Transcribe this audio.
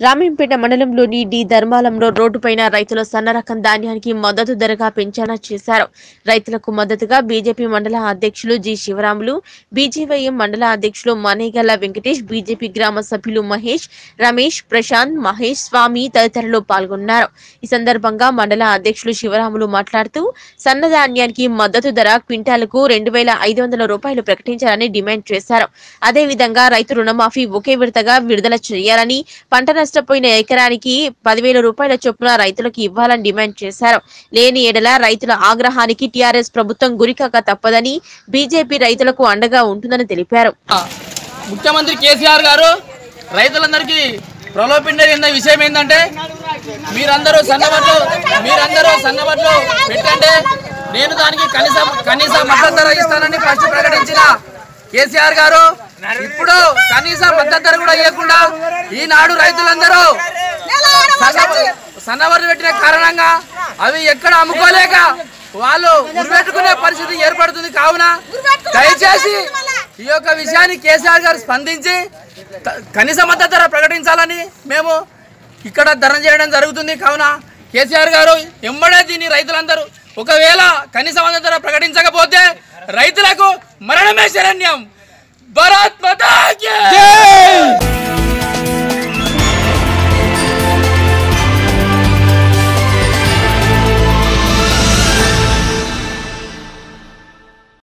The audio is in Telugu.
రామేంపేట మండలంలోని డి ధర్మాలంలో రోడ్డుపైన రైతుల సన్నరకం ధాన్యానికి మద్దతు ధరగా పెంచాలని చేశారు రైతులకు మద్దతుగా బీజేపీ మండల అధ్యక్షులు జి శివరాములు బీజేవైఎం మండల అధ్యక్షులు మనేగల్ల వెంకటేష్ బీజేపీ గ్రామ సభ్యులు మహేష్ రమేష్ ప్రశాంత్ మహేష్ స్వామి తదితరులు పాల్గొన్నారు ఈ సందర్భంగా మండల అధ్యక్షులు శివరాములు మాట్లాడుతూ సన్నధాన్యానికి మద్దతు ధర క్వింటాలకు రెండు వేల ఐదు వందల రూపాయలు ప్రకటించాలని డిమాండ్ చేశారు అదేవిధంగా రైతు రుణమాఫీ ఒకే విడతగా విడుదల చేయాలని పంట నష్టపోయిన ఎకరానికి పదివేల రూపాయల చొప్పున రైతులకు ఇవ్వాలని డిమాండ్ చేశారు లేని ఎడల రైతుల ఆగ్రహానికి టీఆర్ఎస్ ప్రభుత్వం గురికాక తప్పదని బీజేపీ రైతులకు అండగా ఉంటుందని తెలిపారు ముఖ్యమంత్రి కేసీఆర్ గారు రైతులందరికీ ప్రలోపిండే విషయం ఏంటంటే మీరందరూ సన్నబట్లు మీరందరూ సన్నబట్లు పెట్టండి నేను దానికి కనీస కనీస మద్దతు ధర ఇస్తానని ఫస్ట్ ప్రకటించిన కేసీఆర్ గారు ఇప్పుడు కనీస మద్దతు ధర కూడా ఇవ్వకుండా ఈనాడు రైతులందరూ సన్న- సన్నబట్లు పెట్టిన కారణంగా అవి ఎక్కడ అమ్ముకోలేక వాళ్ళు ఉరిపెట్టుకునే పరిస్థితి ఏర్పడుతుంది కావున దయచేసి ఈ యొక్క విషయాన్ని కేసీఆర్ గారు స్పందించి క- కనీస మద్దతు ధర ప్రకటించాలని మేము ఇక్కడ ధర్నా చేయడం జరుగుతుంది కావున కేసీఆర్ గారు ఎమ్మడే దీన్ని రైతులందరూ ఒకవేళ కనీస మద్దతు ధర ప్రకటించకపోతే రైతులకు మరణమే శరణ్యం భరత్ మాతా